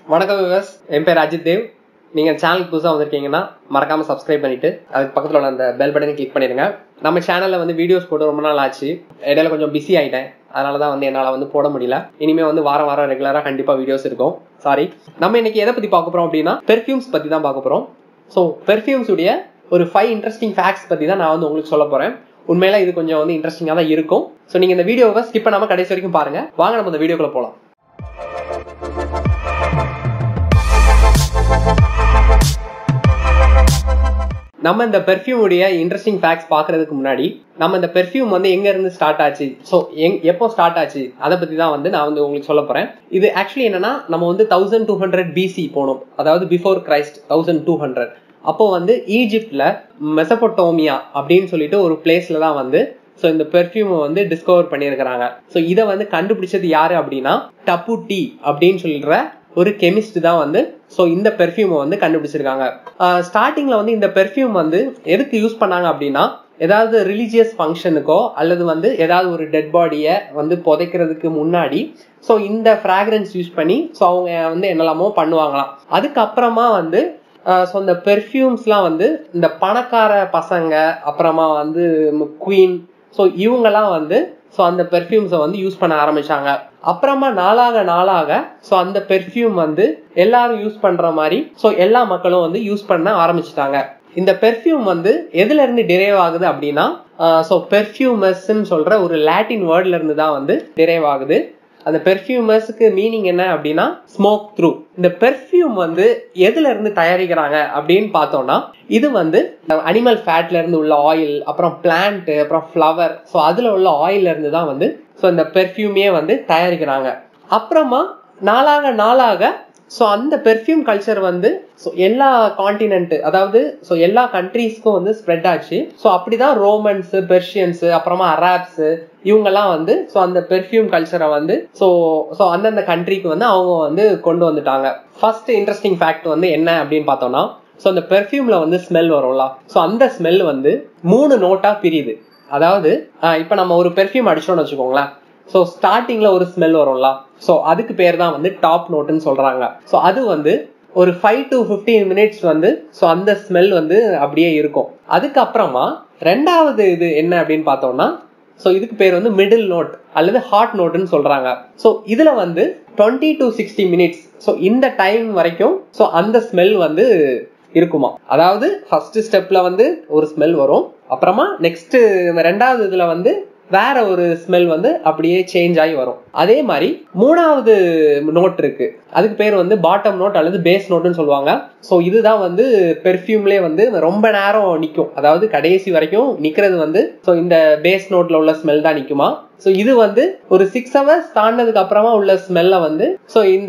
வணக்கம் விவஸ் என் பேர் அஜித் தேவ் நீங்கள் சேனலுக்கு புதுசாக வந்திருக்கீங்கன்னா மறக்காமல் சப்ஸ்கிரைப் பண்ணிட்டு அதுக்கு பக்கத்தில் உள்ள அந்த பெல் பட்டனை கிளிக் பண்ணிடுங்க நம்ம சேனலில் வந்து வீடியோஸ் போட்டு ரொம்ப நாள் ஆச்சு இடையில கொஞ்சம் பிஸி ஆகிட்டேன் அதனால தான் வந்து என்னால் வந்து போட முடியல இனிமேல் வந்து வாரம் வாரம் ரெகுலராக கண்டிப்பாக வீடியோஸ் இருக்கும் சாரி நம்ம இன்னைக்கு எதை பற்றி பார்க்க போகிறோம் அப்படின்னா பெர்ஃப்யூம்ஸ் பற்றி தான் பார்க்க போகிறோம் ஸோ பெர்ஃப்யூம்ஸ் உடைய ஒரு ஃபைவ் இன்ட்ரெஸ்டிங் ஃபேக்ட்ஸ் பற்றி தான் நான் வந்து உங்களுக்கு சொல்ல போகிறேன் உண்மையில இது கொஞ்சம் வந்து இன்ட்ரெஸ்டிங்காக தான் இருக்கும் ஸோ நீங்கள் இந்த வீடியோவை ஸ்கிப் பண்ணாமல் கடைசி வரைக்கும் பாருங்க வாங்க நம்ம இந்த வீடியோக்குள்ள போகலாம் நம்ம இந்த பெர்ஃப்யூம் உடைய இன்ட்ரெஸ்டிங் ஃபேக்ட்ஸ் பார்க்கறதுக்கு முன்னாடி நம்ம இந்த பெர்ஃப்யூம் வந்து எங்க இருந்து ஸ்டார்ட் ஆச்சு ஸோ எங் எப்போ ஸ்டார்ட் ஆச்சு அதை பத்தி தான் வந்து நான் வந்து உங்களுக்கு சொல்ல போறேன் இது ஆக்சுவலி என்னன்னா நம்ம வந்து தௌசண்ட் டூ ஹண்ட்ரட் பிசி போனோம் அதாவது before Christ thousand two hundred அப்போ வந்து ஈஜிப்ட்ல மெசபோட்டோமியா அப்படின்னு சொல்லிட்டு ஒரு பிளேஸ்ல தான் வந்து ஸோ இந்த பெர்ஃப்யூமை வந்து டிஸ்கவர் பண்ணியிருக்கிறாங்க ஸோ இதை வந்து கண்டுபிடிச்சது யாரு அப்படின்னா டப்பு டி அப்படின்னு சொல்லிடுற ஒரு கெமிஸ்ட் தான் வந்து ஸோ இந்த பெர்ஃப்யூமை வந்து கண்டுபிடிச்சிருக்காங்க ஸ்டார்டிங்ல வந்து இந்த பெர்ஃப்யூம் வந்து எதுக்கு யூஸ் பண்ணாங்க அப்படின்னா ஏதாவது ரிலீஜியஸ் ஃபங்க்ஷனுக்கோ அல்லது வந்து ஏதாவது ஒரு டெட் பாடியை வந்து புதைக்கிறதுக்கு முன்னாடி ஸோ இந்த ஃப்ராக்ரன்ஸ் யூஸ் பண்ணி ஸோ அவங்க வந்து என்னெல்லாமோ பண்ணுவாங்களாம் அதுக்கப்புறமா வந்து ஸோ இந்த பெர்ஃப்யூம்ஸ்லாம் வந்து இந்த பணக்கார பசங்க அப்புறமா வந்து குவீன் ஸோ இவங்கெல்லாம் வந்து ஸோ அந்த பெர்ஃப்யூம்ஸை வந்து யூஸ் பண்ண ஆரம்பிச்சாங்க அப்புறமா நாளாக நாளாக ஸோ அந்த பெர்ஃப்யூம் வந்து எல்லாரும் யூஸ் பண்ற மாதிரி ஸோ எல்லா மக்களும் வந்து யூஸ் பண்ண ஆரம்பிச்சிட்டாங்க இந்த பெர்ஃப்யூம் வந்து எதுல இருந்து டிரைவ் ஆகுது அப்படின்னா ஸோ பெர்ஃப்யூமஸ்ன்னு சொல்ற ஒரு லாட்டின் வேர்ட்ல இருந்து தான் வந்து டிரைவ் ஆகுது அந்த பெர்ஃப்யூமர்ஸுக்கு மீனிங் என்ன அப்படின்னா ஸ்மோக் த்ரூ இந்த பெர்ஃப்யூம் வந்து எதுல இருந்து தயாரிக்கிறாங்க அப்படின்னு பார்த்தோம்னா இது வந்து அனிமல் ஃபேட்ல இருந்து உள்ள ஆயில் அப்புறம் பிளான்ட் அப்புறம் ஃப்ளவர் ஸோ அதுல உள்ள ஆயில்ல இருந்து தான் வந்து ஸோ இந்த பெர்ஃப்யூமே வந்து தயாரிக்கிறாங்க அப்புறமா நாளாக நாளாக ஸோ அந்த பெர்ஃப்யூம் கல்ச்சர் வந்து ஸோ எல்லா காண்டினென்ட் அதாவது ஸோ எல்லா கண்ட்ரீஸ்க்கும் வந்து ஸ்ப்ரெட் ஆச்சு ஸோ அப்படிதான் ரோமன்ஸ் பெர்ஷியன்ஸ் அப்புறமா அராப்ஸ் இவங்கெல்லாம் வந்து ஸோ அந்த பெர்ஃப்யூம் கல்ச்சரை வந்து ஸோ ஸோ அந்தந்த கண்ட்ரிக்கு வந்து அவங்க வந்து கொண்டு வந்துட்டாங்க ஃபர்ஸ்ட் இன்ட்ரெஸ்டிங் ஃபேக்ட் வந்து என்ன அப்படின்னு பார்த்தோம்னா ஸோ அந்த பெர்ஃப்யூம்ல வந்து ஸ்மெல் வரும்ல ஸோ அந்த ஸ்மெல் வந்து மூணு நோட்டா பிரியுது அதாவது இப்போ நம்ம ஒரு பெர்ஃப்யூம் அடிச்சோம்னு வச்சுக்கோங்களேன் ஸோ ஸ்டார்டிங்ல ஒரு ஸ்மெல் வரும்ல ஸோ அதுக்கு பேர் தான் வந்து டாப் நோட்டுன்னு சொல்றாங்க ஸோ அது வந்து ஒரு ஃபைவ் டு ஃபிஃப்டீன் மினிட்ஸ் வந்து ஸோ அந்த ஸ்மெல் வந்து அப்படியே இருக்கும் அதுக்கப்புறமா ரெண்டாவது இது என்ன அப்படின்னு பார்த்தோம்னா ஸோ இதுக்கு பேர் வந்து மிடில் நோட் அல்லது ஹாட் நோட்டுன்னு சொல்றாங்க ஸோ இதுல வந்து twenty to sixty minutes so இந்த டைம் வரைக்கும் ஸோ அந்த ஸ்மெல் வந்து இருக்குமா அதாவது ஃபர்ஸ்ட் ஸ்டெப்ல வந்து ஒரு ஸ்மெல் வரும் அப்புறமா நெக்ஸ்ட் ரெண்டாவது இதுல வந்து வேற ஒரு ஸ்மெல் வந்து அப்படியே சேஞ்ச் ஆகி வரும் அதே மாதிரி மூணாவது நோட் இருக்கு அதுக்கு பேர் வந்து பாட்டம் நோட் அல்லது பேஸ் நோட்னு சொல்லுவாங்க ஸோ இதுதான் வந்து பெர்ஃப்யூம்லேயே வந்து ரொம்ப நேரம் நிற்கும் அதாவது கடைசி வரைக்கும் நிற்கிறது வந்து ஸோ இந்த பேஸ் நோட்ல உள்ள ஸ்மெல் தான் நிற்குமா ஸோ இது வந்து ஒரு சிக்ஸ் ஹவர்ஸ் தாண்டதுக்கு அப்புறமா உள்ள ஸ்மெல்ல வந்து ஸோ இந்த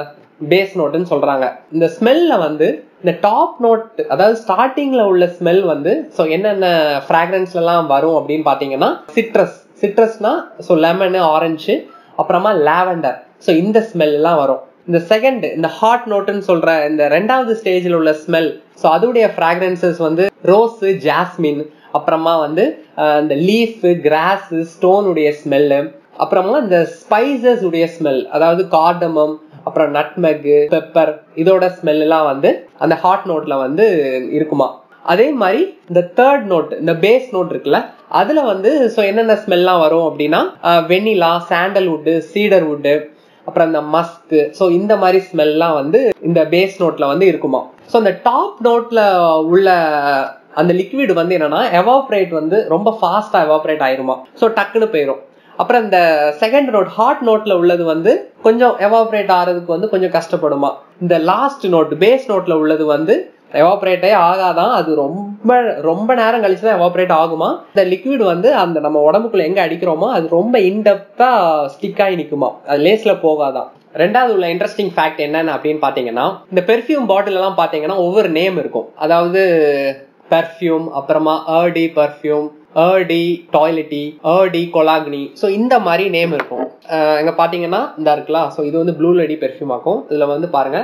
பேஸ் நோட்டுன்னு சொல்றாங்க இந்த ஸ்மெல்ல வந்து இந்த டாப் நோட் அதாவது ஸ்டார்டிங்ல உள்ள ஸ்மெல் வந்து ஸோ என்னென்ன ஃப்ராக்ரன்ஸ்ல எல்லாம் வரும் அப்படின்னு பாத்தீங்கன்னா சிட்ரஸ் சிட்ரஸ்னா ஸோ லெமனு ஆரஞ்சு அப்புறமா லாவெண்டர் ஸோ இந்த ஸ்மெல் எல்லாம் வரும் இந்த செகண்ட் இந்த ஹாட் நோட்டுன்னு சொல்ற இந்த ரெண்டாவது ஸ்டேஜில் உள்ள ஸ்மெல் ஸோ அதோடைய ஃப்ராக்ரன்சஸ் வந்து ரோஸ் ஜாஸ்மின் அப்புறமா வந்து இந்த லீஃப் கிராஸ் ஸ்டோனுடைய ஸ்மெல்லு அப்புறமா இந்த ஸ்பைசஸ் உடைய ஸ்மெல் அதாவது கார்டமம் அப்புறம் நட்மெக் பெப்பர் இதோட ஸ்மெல் எல்லாம் வந்து அந்த ஹாட் நோட்ல வந்து இருக்குமா அதே மாதிரி இந்த தேர்ட் நோட் இந்த பேஸ் நோட் இருக்குல்ல அதுல வந்து ஸோ என்னென்ன ஸ்மெல்லாம் வரும் அப்படின்னா வெண்ணிலா சாண்டல்வுட்டு சீடர்வுட்டு அப்புறம் இந்த மஸ்க் ஸோ இந்த மாதிரி ஸ்மெல்லாம் வந்து இந்த பேஸ் நோட்ல வந்து இருக்குமா ஸோ இந்த டாப் நோட்ல உள்ள அந்த லிக்விட் வந்து என்னன்னா எவாப்ரேட் வந்து ரொம்ப ஃபாஸ்டா எவாப்ரேட் ஆயிருமா ஸோ டக்குன்னு போயிடும் அப்புறம் இந்த செகண்ட் நோட் ஹாட் நோட்ல உள்ளது வந்து கொஞ்சம் எவாபரேட் ஆகிறதுக்கு வந்து கொஞ்சம் கஷ்டப்படுமா இந்த லாஸ்ட் நோட் பேஸ் நோட்ல உள்ளது வந்து எவாபரேட்டே ஆகாதான் அது ரொம்ப ரொம்ப நேரம் கழிச்சு தான் எவாபரேட் ஆகுமா இந்த லிக்விட் வந்து அந்த நம்ம உடம்புக்குள்ள எங்க அடிக்கிறோமோ அது ரொம்ப இன்டெப்தா ஸ்டிக் ஆகி நிக்குமா அது லேஸ்ல போகாதான் ரெண்டாவது உள்ள இன்ட்ரெஸ்டிங் ஃபேக்ட் என்னன்னு அப்படின்னு பாத்தீங்கன்னா இந்த பெர்ஃப்யூம் பாட்டில் எல்லாம் பாத்தீங்கன்னா ஒவ்வொரு நேம் இருக்கும் அதாவது பெர்ஃப்யூம் அப்புறமா ஏர்டி பெர்ஃப்யூம் ஏர்டி டாய்லெட்டி ஏர்டி கொலாக்னி ஸோ இந்த மாதிரி நேம் இருக்கும் இங்கே பார்த்தீங்கன்னா இந்த இருக்கலாம் ஸோ இது வந்து ப்ளூ லேடி பெர்ஃப்யூம் ஆகும் இதில் வந்து பாருங்க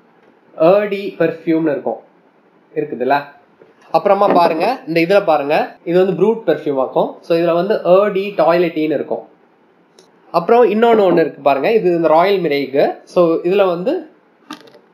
ஏர்டி பெர்ஃப்யூம்னு இருக்கும் இருக்குதுல்ல அப்புறமா பாருங்க இந்த இதில் பாருங்க இது வந்து ப்ரூட் பெர்ஃப்யூம் ஆகும் ஸோ இதில் வந்து ஏர்டி டாய்லெட்டின்னு இருக்கும் அப்புறம் இன்னொன்று ஒன்று இருக்கு பாருங்க இது இந்த ராயல் மிரேக்கு ஸோ இதில் வந்து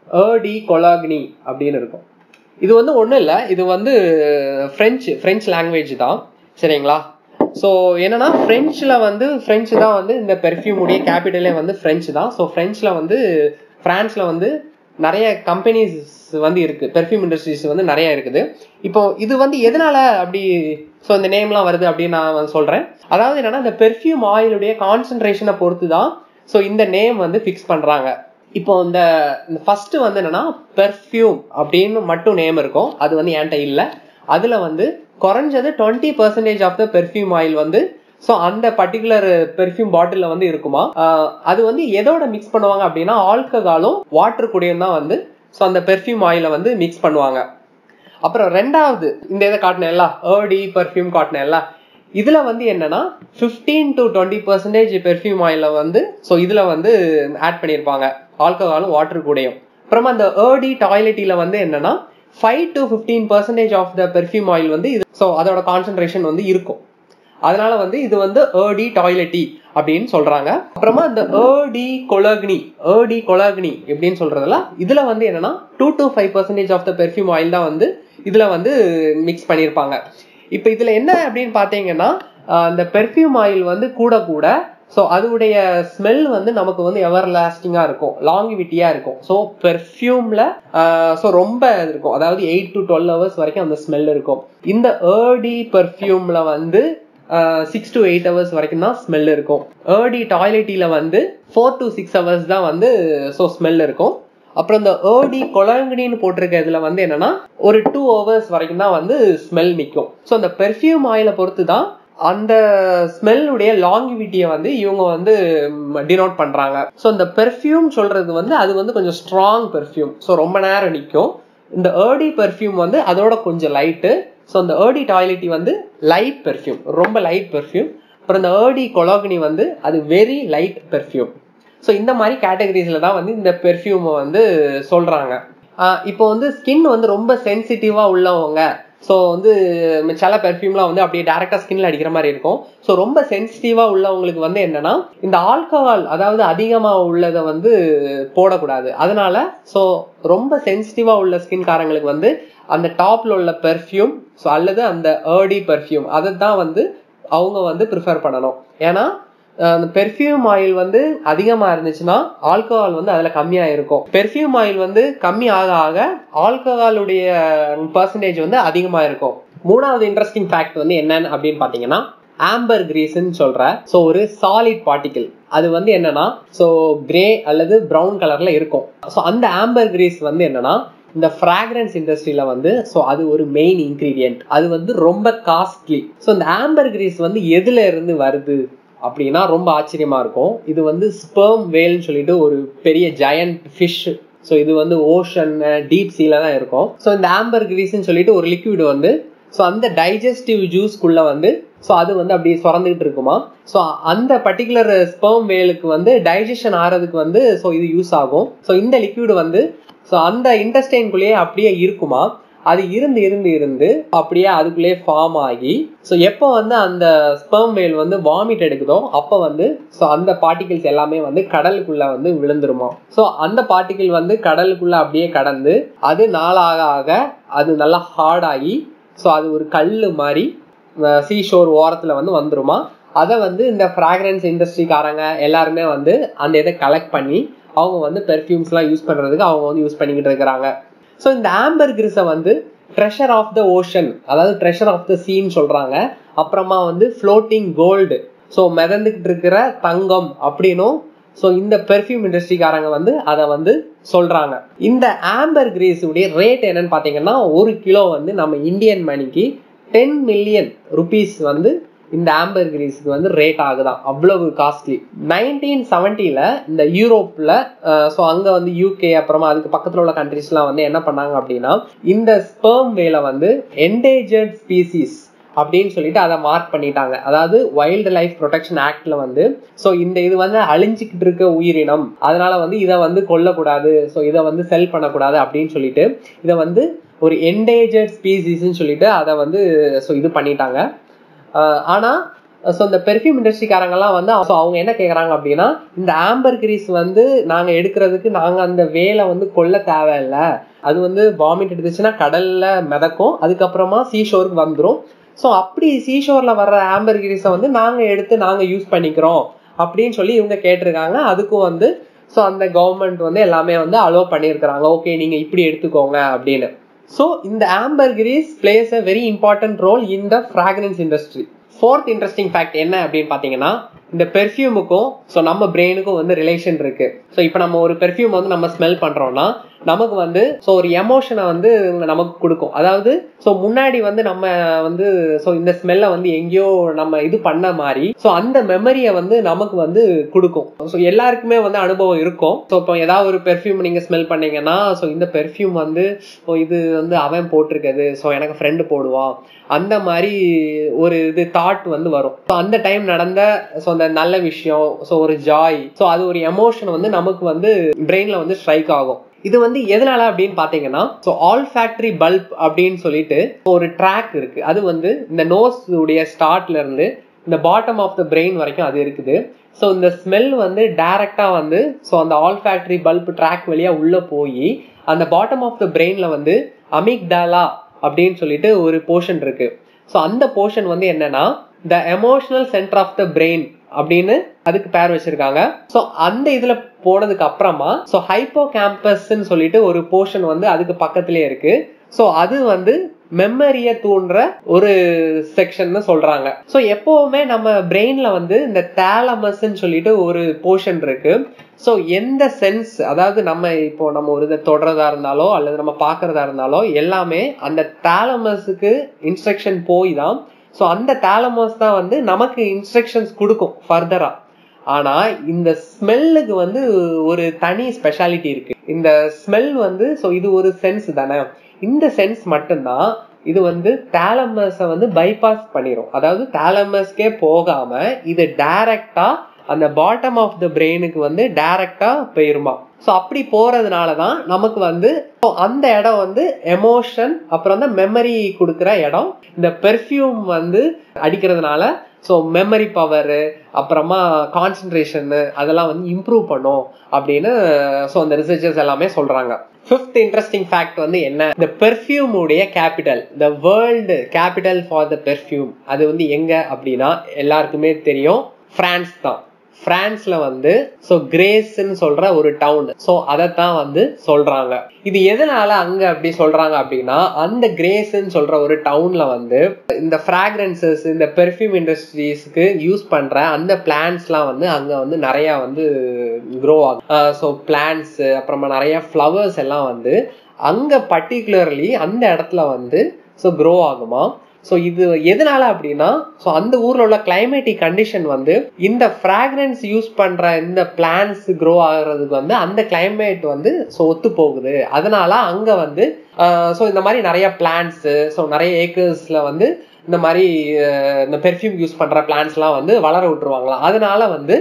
ஏர்டி கொலாக்னி அப்படின்னு இருக்கும் இது வந்து ஒன்றும் இல்லை இது வந்து ஃப்ரெஞ்சு ஃப்ரெஞ்ச் லாங்குவேஜ் தான் சரிங்களா ஸோ என்னன்னா ஃப்ரெஞ்சில் வந்து ஃப்ரெஞ்சு தான் வந்து இந்த பெர்ஃப்யூமுடைய கேபிட்டலே வந்து ஃப்ரெஞ்சு தான் ஸோ ஃப்ரெஞ்சில் வந்து ஃப்ரான்ஸில் வந்து நிறைய கம்பெனிஸ் வந்து இருக்கு பெர்ஃப்யூம் இண்டஸ்ட்ரீஸ் வந்து நிறைய இருக்குது இப்போ இது வந்து எதனால அப்படி ஸோ இந்த நேம்லாம் வருது அப்படின்னு நான் வந்து சொல்றேன் அதாவது என்னன்னா இந்த பெர்ஃப்யூம் ஆயிலுடைய கான்சென்ட்ரேஷனை பொறுத்து தான் ஸோ இந்த நேம் வந்து ஃபிக்ஸ் பண்றாங்க இப்போ இந்த ஃபர்ஸ்ட் வந்து என்னன்னா பெர்ஃப்யூம் அப்படின்னு மட்டும் நேம் இருக்கும் அது வந்து என்கிட்ட இல்லை அதுல வந்து குறைஞ்சது twenty percentage of the perfume oil வந்து ஸோ அந்த பர்டிகுலர் பெர்ஃப்யூம் பாட்டிலில் வந்து இருக்குமா அது வந்து எதோட மிக்ஸ் பண்ணுவாங்க அப்படின்னா ஆல்கஹாலும் வாட்டர் கூடயும் தான் வந்து ஸோ அந்த பெர்ஃப்யூம் ஆயிலை வந்து மிக்ஸ் பண்ணுவாங்க அப்புறம் ரெண்டாவது இந்த இதை காட்டினேன்ல ஏர்டி பெர்ஃப்யூம் காட்டினேன்ல இதுல வந்து என்னன்னா fifteen to twenty percentage perfume ஆயில வந்து ஸோ இதுல வந்து ஆட் பண்ணியிருப்பாங்க ஆல்கஹாலும் வாட்டர் கூடயும் அப்புறமா அந்த ஏர்டி டாய்லெட்டில வந்து என்னன்னா five to fifteen percentage of the perfume oil வந்து இது ஸோ அதோட கான்சென்ட்ரேஷன் வந்து இருக்கும் அதனால வந்து இது வந்து ஏர்டி டாய்லெட்டி அப்படின்னு சொல்றாங்க அப்புறமா இந்த ஏர்டி கொலக்னி ஏர்டி கொலக்னி எப்படின்னு சொல்றதுல இதுல வந்து என்னன்னா two to five percentage of the perfume oil தான் வந்து இதுல வந்து மிக்ஸ் பண்ணியிருப்பாங்க இப்போ இதுல என்ன அப்படின்னு பாத்தீங்கன்னா இந்த பெர்ஃப்யூம் ஆயில் வந்து கூட கூட ஸோ அதோடைய ஸ்மெல் வந்து நமக்கு வந்து எவர் லாஸ்டிங்கா இருக்கும் லாங்கிவிட்டியா இருக்கும் ஸோ பெர்ஃப்யூம்ல ஸோ ரொம்ப இருக்கும் அதாவது எயிட் டு டுவெல் ஹவர்ஸ் வரைக்கும் அந்த ஸ்மெல் இருக்கும் இந்த ஏர்டி பெர்ஃப்யூம்ல வந்து சிக்ஸ் டு எயிட் ஹவர்ஸ் வரைக்கும் தான் ஸ்மெல் இருக்கும் ஏர்டி டாய்லெட்டில வந்து ஃபோர் டு சிக்ஸ் ஹவர்ஸ் தான் வந்து ஸோ ஸ்மெல் இருக்கும் அப்புறம் இந்த ஏர்டி கொலங்கனின்னு போட்டிருக்க இதுல வந்து என்னன்னா ஒரு டூ ஹவர்ஸ் வரைக்கும் தான் வந்து ஸ்மெல் நிற்கும் ஸோ அந்த பெர்ஃப்யூம் ஆயிலை பொறுத்து தான் அந்த ஸ்மெல்லுடைய லாங்கிவிட்டியை வந்து இவங்க வந்து டினோட் பண்றாங்க ஸோ இந்த பெர்ஃப்யூம் சொல்றது வந்து அது வந்து கொஞ்சம் ஸ்ட்ராங் பெர்ஃப்யூம் ஸோ ரொம்ப நேரம் நிற்கும் இந்த ஏர்டி பெர்ஃப்யூம் வந்து அதோட கொஞ்சம் லைட்டு ஸோ அந்த ஏர்டி டாய்லெட்டி வந்து லைட் பெர்ஃப்யூம் ரொம்ப லைட் பெர்ஃப்யூம் அப்புறம் இந்த ஏர்டி கொலாகினி வந்து அது வெரி லைட் பெர்ஃப்யூம் ஸோ இந்த மாதிரி கேட்டகரிஸில் தான் வந்து இந்த பெர்ஃப்யூமை வந்து சொல்கிறாங்க இப்போ வந்து ஸ்கின் வந்து ரொம்ப சென்சிட்டிவாக உள்ளவங்க ஸோ வந்து சில பெர்ஃப்யூம்லாம் வந்து அப்படியே டேரெக்டாக ஸ்கின்ல அடிக்கிற மாதிரி இருக்கும் ஸோ ரொம்ப சென்சிட்டிவாக உள்ளவங்களுக்கு வந்து என்னன்னா இந்த ஆல்கஹால் அதாவது அதிகமாக உள்ளதை வந்து போடக்கூடாது அதனால ஸோ ரொம்ப சென்சிட்டிவாக உள்ள ஸ்கின்காரங்களுக்கு வந்து அந்த டாப்ல உள்ள பெர்ஃப்யூம் ஸோ அல்லது அந்த ஏர்டி பெர்ஃப்யூம் அதை தான் வந்து அவங்க வந்து ப்ரிஃபர் பண்ணணும் ஏன்னா அந்த பெர்ஃப்யூம் ஆயில் வந்து அதிகமாக இருந்துச்சுன்னா ஆல்கஹால் வந்து அதில் கம்மியாக இருக்கும் பெர்ஃப்யூம் ஆயில் வந்து கம்மி ஆக ஆக ஆல்கஹாலுடைய பர்சன்டேஜ் வந்து அதிகமாக இருக்கும் மூணாவது இன்ட்ரெஸ்டிங் ஃபேக்ட் வந்து என்னன்னு அப்படின்னு பார்த்தீங்கன்னா ஆம்பர் கிரீஸ்ன்னு சொல்ற ஸோ ஒரு சாலிட் பார்ட்டிகிள் அது வந்து என்னன்னா ஸோ கிரே அல்லது ப்ரௌன் கலர்ல இருக்கும் ஸோ அந்த ஆம்பர் கிரீஸ் வந்து என்னன்னா இந்த ஃப்ராக்ரன்ஸ் இண்டஸ்ட்ரியில வந்து ஸோ அது ஒரு மெயின் இன்கிரீடியன்ட் அது வந்து ரொம்ப காஸ்ட்லி ஸோ இந்த ஆம்பர் கிரீஸ் வந்து எதுல இருந்து வருது அப்படின்னா ரொம்ப ஆச்சரியமா இருக்கும் இது வந்து ஸ்பெர்ம் வேல்னு சொல்லிட்டு ஒரு பெரிய ஜயண்ட் ஃபிஷ் ஸோ இது வந்து ஓஷன் டீப் சீல தான் இருக்கும் ஸோ இந்த ஆம்பர் கிரீஸ்ன்னு சொல்லிட்டு ஒரு லிக்விட் வந்து ஸோ அந்த டைஜஸ்டிவ் ஜூஸ்க்குள்ள வந்து ஸோ அது வந்து அப்படியே சுரந்துகிட்டு இருக்குமா ஸோ அந்த பர்டிகுலர் ஸ்பெர்ம் வேலுக்கு வந்து டைஜஷன் ஆகிறதுக்கு வந்து ஸோ இது யூஸ் ஆகும் ஸோ இந்த லிக்விட் வந்து ஸோ அந்த இன்டஸ்டைன்குள்ளேயே அப்படியே இருக்குமா அது இருந்து இருந்து இருந்து அப்படியே அதுக்குள்ளேயே ஃபார்ம் ஆகி ஸோ எப்போ வந்து அந்த ஸ்பெர்ம் வேல் வந்து வாமிட் எடுக்குதோ அப்போ வந்து ஸோ அந்த பார்ட்டிகிள்ஸ் எல்லாமே வந்து கடலுக்குள்ள வந்து விழுந்துருமா ஸோ அந்த பார்ட்டிகிள் வந்து கடலுக்குள்ள அப்படியே கடந்து அது நாளாக ஆக அது நல்லா ஹார்ட் ஆகி ஸோ அது ஒரு கல் மாதிரி சீஷோர் ஓரத்தில் வந்து வந்துருமா அதை வந்து இந்த ஃப்ராக்ரன்ஸ் இண்டஸ்ட்ரிக்காரங்க எல்லாருமே வந்து அந்த இதை கலெக்ட் பண்ணி அவங்க வந்து பெர்ஃப்யூம்ஸ்லாம் யூஸ் பண்ணுறதுக்கு அவங்க வந்து யூஸ் பண்ணிக்கிட்டு இருக்கிறாங்க ஸோ இந்த ஆம்பர் கிரிஸை வந்து ட்ரெஷர் ஆஃப் த ஓஷன் அதாவது ட்ரெஷர் ஆஃப் த சீன் சொல்கிறாங்க அப்புறமா வந்து ஃப்ளோட்டிங் கோல்டு ஸோ மிதந்துக்கிட்டு இருக்கிற தங்கம் அப்படின்னும் ஸோ இந்த பெர்ஃப்யூம் இண்டஸ்ட்ரிக்காரங்க வந்து அதை வந்து சொல்றாங்க இந்த ஆம்பர் கிரீஸ் உடைய ரேட் என்னன்னு பார்த்தீங்கன்னா ஒரு கிலோ வந்து நம்ம இந்தியன் மணிக்கு டென் மில்லியன் ருபீஸ் வந்து இந்த ஆம்பர் கிரீஸுக்கு வந்து ரேட் ஆகுதான் அவ்வளவு காஸ்ட்லி நைன்டீன் செவன்ட்டில இந்த யூரோப்ல ஸோ அங்க வந்து யூகே அப்புறமா அதுக்கு பக்கத்துல உள்ள கண்ட்ரிஸ்லாம் வந்து என்ன பண்ணாங்க அப்படின்னா இந்த ஸ்பெர்ம் வேல வந்து என்டேஜர்ட் ஸ்பீசிஸ் அப்படின்னு சொல்லிட்டு அதை மார்க் பண்ணிட்டாங்க அதாவது வைல்டு லைஃப் ப்ரொடெக்ஷன் ஆக்ட்ல வந்து ஸோ இந்த இது வந்து அழிஞ்சிக்கிட்டு இருக்க உயிரினம் அதனால வந்து இதை வந்து கொல்லக்கூடாது ஸோ இதை வந்து செல் பண்ணக்கூடாது அப்படின்னு சொல்லிட்டு இதை வந்து ஒரு என்டேஜர்ட் ஸ்பீசிஸ்ன்னு சொல்லிட்டு அதை வந்து ஸோ இது பண்ணிட்டாங்க ஆனா ஸோ இந்த பெர்ஃப்யூம் இண்டஸ்ட்ரிக்காரங்கெல்லாம் வந்து so அவங்க என்ன கேட்குறாங்க அப்படின்னா இந்த ஆம்பர் கிரீஸ் வந்து நாங்கள் எடுக்கிறதுக்கு நாங்கள் அந்த வேலை வந்து கொல்ல தேவையில்ல அது வந்து வாமிட் எடுத்துச்சுன்னா கடல்ல மிதக்கும் அதுக்கப்புறமா சீஷோருக்கு வந்துடும் ஸோ அப்படி சீஷோரில் வர்ற ஆம்பர் கிரீஸை வந்து நாங்கள் எடுத்து நாங்கள் யூஸ் பண்ணிக்கிறோம் அப்படின்னு சொல்லி இவங்க கேட்டிருக்காங்க அதுக்கும் வந்து ஸோ அந்த கவர்மெண்ட் வந்து எல்லாமே வந்து அலோவ் பண்ணியிருக்கிறாங்க ஓகே நீங்கள் இப்படி எடுத்துக்கோங்க அப்படின்னு ஸோ இந்த ambergris plays a very important role in the fragrance industry fourth interesting fact என்ன அப்படின்னு பார்த்தீங்கன்னா இந்த பெர்ஃப்யூமுக்கும் ஸோ நம்ம பிரெயினுக்கும் வந்து ரிலேஷன் இருக்கு ஸோ இப்போ நம்ம ஒரு பெர்ஃப்யூம் வந்து நம்ம ஸ்மெல் பண்றோம்னா நமக்கு வந்து ஸோ ஒரு எமோஷனை வந்து நமக்கு கொடுக்கும் அதாவது ஸோ முன்னாடி வந்து நம்ம வந்து ஸோ இந்த ஸ்மெல்லை வந்து எங்கேயோ நம்ம இது பண்ண மாதிரி ஸோ அந்த மெமரியை வந்து நமக்கு வந்து கொடுக்கும் ஸோ எல்லாருக்குமே வந்து அனுபவம் இருக்கும் ஸோ இப்போ ஏதாவது ஒரு பெர்ஃப்யூம் நீங்க ஸ்மெல் பண்ணீங்கன்னா ஸோ இந்த பெர்ஃப்யூம் வந்து ஸோ இது வந்து அவன் போட்டிருக்குது ஸோ எனக்கு ஃப்ரெண்டு போடுவான் அந்த மாதிரி ஒரு இது தாட் வந்து வரும் ஸோ அந்த டைம் நடந்த ஸோ அந்த நல்ல விஷயம் ஸோ ஒரு ஜாய் ஸோ அது ஒரு எமோஷன் வந்து நமக்கு வந்து பிரெயின்ல வந்து ஸ்ட்ரைக் ஆகும் இது வந்து எதனால அப்படின்னு பாத்தீங்கன்னா ஸோ ஆல் ஃபேக்டரி பல்ப் அப்படின்னு சொல்லிட்டு ஒரு ட்ராக் இருக்கு அது வந்து இந்த நோஸ் உடைய ஸ்டார்ட்ல இருந்து இந்த பாட்டம் ஆஃப் த பிரெயின் வரைக்கும் அது இருக்குது ஸோ இந்த ஸ்மெல் வந்து டைரக்டா வந்து ஸோ அந்த ஆல் ஃபேக்டரி பல்ப் ட்ராக் வழியா உள்ள போய் அந்த பாட்டம் ஆஃப் த பிரெயின்ல வந்து அமிக்டாலா அப்படின்னு சொல்லிட்டு ஒரு போர்ஷன் இருக்கு ஸோ அந்த போர்ஷன் வந்து என்னன்னா the emotional centre of the brain அப்படின்னு அதுக்கு பேர் வச்சிருக்காங்க ஸோ அந்த இதுல போனதுக்கு அப்புறமா ஸோ ஹைப்போ கேம்பஸ்ன்னு சொல்லிட்டு ஒரு போர்ஷன் வந்து அதுக்கு பக்கத்திலே இருக்கு ஸோ அது வந்து மெமரிய தூண்டுற ஒரு செக்ஷன் சொல்றாங்க ஸோ எப்பவுமே நம்ம பிரெயின்ல வந்து இந்த தேலமஸ்ன்னு சொல்லிட்டு ஒரு போர்ஷன் இருக்கு ஸோ எந்த சென்ஸ் அதாவது நம்ம இப்போ நம்ம ஒரு இதை தொடரதா இருந்தாலோ அல்லது நம்ம பார்க்கறதா இருந்தாலோ எல்லாமே அந்த தேலமஸுக்கு இன்ஸ்ட்ரக்ஷன் போய் தான் ஸோ அந்த தேலமஸ் தான் வந்து நமக்கு இன்ஸ்ட்ரக்ஷன்ஸ் கொடுக்கும் ஃபர்தரா ஆனா இந்த ஸ்மெல்லுக்கு வந்து ஒரு தனி ஸ்பெஷாலிட்டி இருக்கு இந்த ஸ்மெல் வந்து ஸோ இது ஒரு சென்ஸ் தானே இந்த சென்ஸ் மட்டும்தான் இது வந்து தேலமஸை வந்து பைபாஸ் பண்ணிடும் அதாவது தேலமஸ்க்கே போகாம இது டைரக்டா அந்த பாட்டம் ஆஃப் த பிரெயினுக்கு வந்து டைரக்டா போயிருமா ஸோ அப்படி போறதுனால தான் நமக்கு வந்து அந்த இடம் வந்து எமோஷன் அப்புறம் தான் மெமரி கொடுக்குற இடம் இந்த பெர்ஃப்யூம் வந்து அடிக்கிறதுனால ஸோ மெமரி பவரு அப்புறமா கான்சன்ட்ரேஷன் அதெல்லாம் வந்து இம்ப்ரூவ் பண்ணும் அப்படின்னு ஸோ அந்த ரிசர்ச்சர்ஸ் எல்லாமே சொல்றாங்க ஃபிஃப்த் இன்ட்ரெஸ்டிங் ஃபேக்ட் வந்து என்ன இந்த பெர்ஃப்யூம் உடைய capital the world capital for the perfume அது வந்து எங்க அப்படின்னா எல்லாருக்குமே தெரியும் பிரான்ஸ் தான் பிரான்ஸ்ல வந்து ஸோ கிரேஸ்ன்னு சொல்ற ஒரு டவுன் ஸோ அதைத்தான் வந்து சொல்றாங்க இது எதனால அங்க அப்படி சொல்றாங்க அப்படின்னா அந்த கிரேஸ்ன்னு சொல்ற ஒரு டவுன்ல வந்து இந்த ஃப்ராக்ரன்சஸ் இந்த பெர்ஃப்யூம் இண்டஸ்ட்ரீஸ்க்கு யூஸ் பண்ற அந்த பிளான்ஸ்லாம் வந்து அங்க வந்து நிறைய வந்து க்ரோ ஆகும் ஸோ பிளான்ஸ் அப்புறமா நிறைய ஃப்ளவர்ஸ் எல்லாம் வந்து அங்க பர்டிகுலர்லி அந்த இடத்துல வந்து ஸோ க்ரோ ஆகுமா ஸோ இது எதனால அப்படின்னா ஸோ அந்த ஊர்ல உள்ள கிளைமேட்டிக் கண்டிஷன் வந்து இந்த ஃப்ராக்ரன்ஸ் யூஸ் பண்ற இந்த பிளான்ஸ் க்ரோ ஆகுறதுக்கு வந்து அந்த கிளைமேட் வந்து ஸோ ஒத்து போகுது அதனால அங்க வந்து ஸோ இந்த மாதிரி நிறைய பிளான்ஸ் ஸோ நிறைய ஏக்கர்ஸ்ல வந்து இந்த மாதிரி இந்த பெர்ஃப்யூம் யூஸ் பண்ற பிளான்ஸ்லாம் வந்து வளர விட்டுருவாங்களாம் அதனால வந்து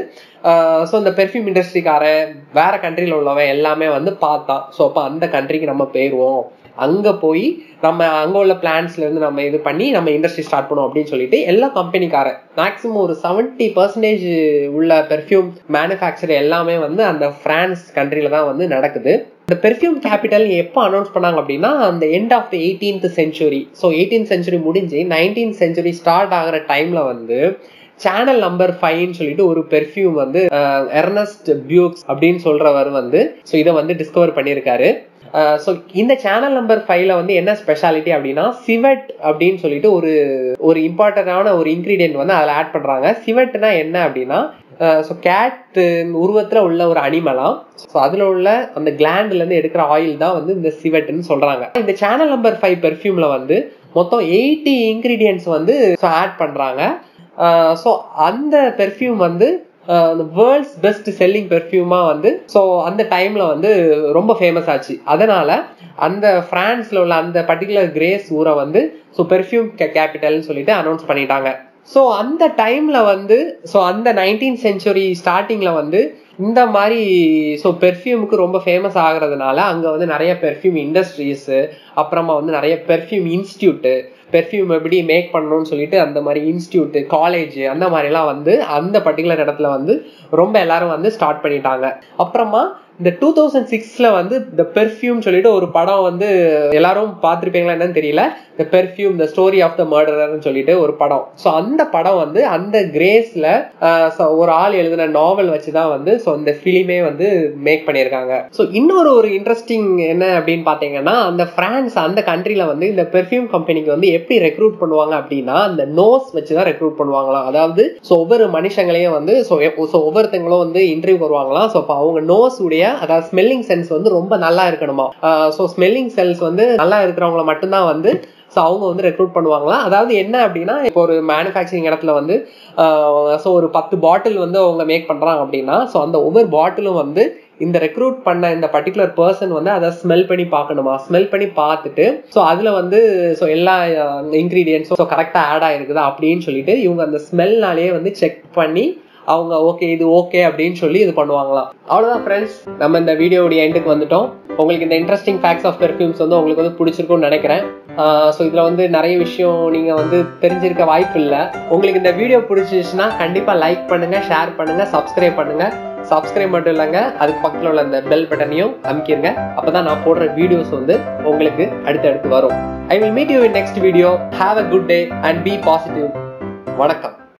ஸோ இந்த பெர்ஃப்யூம் இண்டஸ்ட்ரிக்காரன் வேற கண்ட்ரியில் உள்ளவன் எல்லாமே வந்து பார்த்தான் ஸோ அப்போ அந்த கண்ட்ரிக்கு நம்ம போயிடுவோம் அங்க போய் நம்ம அங்க உள்ள பிளான்ஸ்ல இருந்து நம்ம இது பண்ணி நம்ம இண்டஸ்ட்ரி ஸ்டார்ட் பண்ணுவோம் அப்படின்னு சொல்லிட்டு எல்லா கம்பெனிக்காரன் மேக்சிமம் ஒரு செவன்டி பர்சன்டேஜ் உள்ள பெர்ஃப்யூம் மேனுஃபேக்சர் எல்லாமே வந்து அந்த பிரான்ஸ் கண்ட்ரில தான் வந்து நடக்குது இந்த பெர்ஃப்யூம் கேபிட்டல் எப்போ அனௌன்ஸ் பண்ணாங்க அப்படின்னா அந்த end of the eighteenth century so eighteen century முடிஞ்சு நைன்டீன் செஞ்சுரி ஸ்டார்ட் ஆகிற டைம்ல வந்து சேனல் நம்பர் ஃபைவ்னு சொல்லிட்டு ஒரு பெர்ஃப்யூம் வந்து எர்னஸ்ட் பியூக்ஸ் அப்படின்னு சொல்றவர் வந்து ஸோ இதை வந்து டிஸ்கவர் பண்ணியிருக்காரு ஸோ இந்த சேனல் நம்பர் ஃபைவ்ல வந்து என்ன ஸ்பெஷாலிட்டி அப்படின்னா சிவெட் அப்படின்னு சொல்லிட்டு ஒரு ஒரு இம்பார்ட்டன்டான ஒரு இன்க்ரீடியன்ட் வந்து அதில் ஆட் பண்றாங்க சிவெட்னா என்ன அப்படின்னா ஸோ கேட் உருவத்தில் உள்ள ஒரு அனிமலாம் ஸோ அதில் உள்ள அந்த கிளாண்ட்ல இருந்து எடுக்கிற ஆயில் தான் வந்து இந்த சிவெட்னு சொல்றாங்க இந்த சேனல் நம்பர் ஃபைவ் பெர்ஃப்யூம்ல வந்து மொத்தம் எயிட்டி இன்க்ரீடியன்ட்ஸ் வந்து ஆட் பண்றாங்க ஸோ அந்த பெர்ஃப்யூம் வந்து வேர்ல்ட்ஸ் பெஸ்ட் செல்லிங் பெர்ஃப்யூமா வந்து ஸோ அந்த டைம்ல வந்து ரொம்ப ஃபேமஸ் ஆச்சு அதனால அந்த பிரான்ஸ்ல உள்ள அந்த பர்டிகுலர் கிரேஸ் ஊரை வந்து ஸோ பெர்ஃப்யூம் கேபிட்டல்னு சொல்லிட்டு அனௌன்ஸ் பண்ணிட்டாங்க ஸோ அந்த டைம்ல வந்து ஸோ அந்த நைன்டீன் சென்ச்சுரி ஸ்டார்டிங்ல வந்து இந்த மாதிரி ஸோ பெர்ஃப்யூமுக்கு ரொம்ப ஃபேமஸ் ஆகுறதுனால அங்கே வந்து நிறைய பெர்ஃப்யூம் இண்டஸ்ட்ரீஸ் அப்புறமா வந்து நிறைய பெர்ஃப்யூம் இன்ஸ்டியூட்டு பெர்ஃப்யூம் எப்படி மேக் பண்ணணும்னு சொல்லிட்டு அந்த மாதிரி இன்ஸ்டியூட் காலேஜ் அந்த மாதிரிலாம் வந்து அந்த பர்டிகுலர் இடத்துல வந்து ரொம்ப எல்லாரும் வந்து ஸ்டார்ட் பண்ணிட்டாங்க அப்புறமா இந்த டூ தௌசண்ட் சிக்ஸ்ல வந்து இந்த பெர்ஃப்யூம் சொல்லிட்டு ஒரு படம் வந்து எல்லாரும் பார்த்துருப்பீங்களா என்னன்னு தெரியல the perfume the story of the மர்டர்னு சொல்லிட்டு ஒரு படம் ஸோ அந்த படம் வந்து அந்த கிரேஸ்ல ஒரு ஆள் எழுதின நாவல் வச்சு தான் வந்து ஸோ இந்த ஃபிலிமே வந்து மேக் பண்ணியிருக்காங்க ஸோ இன்னொரு ஒரு இன்ட்ரெஸ்டிங் என்ன அப்படின்னு பார்த்தீங்கன்னா அந்த பிரான்ஸ் அந்த கண்ட்ரில வந்து இந்த பெர்ஃப்யூம் கம்பெனிக்கு வந்து எப்படி ரெக்ரூட் பண்ணுவாங்க அப்படின்னா அந்த நோஸ் வச்சு தான் ரெக்ரூட் பண்ணுவாங்களாம் அதாவது ஸோ ஒவ்வொரு மனுஷங்களையும் வந்து ஸோ ஸோ ஒவ்வொருத்தங்களும் வந்து இன்டர்வியூ வருவாங்களாம் ஸோ இப்போ அவங்க நோஸ் உடைய அதாவது ஸ்மெல்லிங் சென்ஸ் வந்து ரொம்ப நல்லா இருக்கணுமா ஸோ ஸ்மெல்லிங் செல்ஸ் வந்து நல்லா இருக்கிறவங்கள மட்டும்தான் வந்து ஸோ அவங்க வந்து ரெக்ரூட் பண்ணுவாங்களா அதாவது என்ன அப்படின்னா இப்போ ஒரு மேனுஃபேக்சரிங் இடத்துல வந்து ஸோ ஒரு பத்து பாட்டில் வந்து அவங்க மேக் பண்ணுறாங்க அப்படின்னா ஸோ அந்த ஒவ்வொரு பாட்டிலும் வந்து இந்த ரெக்ரூட் பண்ண இந்த பர்டிகுலர் பர்சன் வந்து அதை ஸ்மெல் பண்ணி பார்க்கணுமா ஸ்மெல் பண்ணி பார்த்துட்டு ஸோ அதில் வந்து ஸோ எல்லா இன்க்ரீடியன்ஸும் ஸோ கரெக்டாக ஆட் ஆயிருக்குதா அப்படின்னு சொல்லிட்டு இவங்க அந்த ஸ்மெல்னாலேயே வந்து செக் பண்ணி அவங்க ஓகே இது ஓகே அப்படின்னு சொல்லி இது பண்ணுவாங்களாம் அவ்வளோதான் ஃப்ரெண்ட்ஸ் நம்ம இந்த வீடியோடைய எண்டுக்கு வந்துட்டோம் உங்களுக்கு இந்த இன்ட்ரெஸ்டிங் ஃபேக்ட்ஸ் ஆஃப் பெர்ஃப்யூம்ஸ் வந்து உங்களுக்கு வந்து பிடிச்சிருக்கும்னு நினைக்கிறேன் ஸோ இதில் வந்து நிறைய விஷயம் நீங்கள் வந்து தெரிஞ்சிருக்க வாய்ப்பு இல்லை உங்களுக்கு இந்த வீடியோ பிடிச்சிச்சுன்னா கண்டிப்பாக லைக் பண்ணுங்கள் ஷேர் பண்ணுங்கள் சப்ஸ்கிரைப் பண்ணுங்கள் சப்ஸ்கிரைப் மட்டும் இல்லைங்க அதுக்கு பக்கத்தில் உள்ள அந்த பெல் பட்டனையும் அமைக்கிருங்க அப்போ தான் நான் போடுற வீடியோஸ் வந்து உங்களுக்கு அடுத்தடுத்து வரும் I will meet you in next video have a good day and be positive வணக்கம்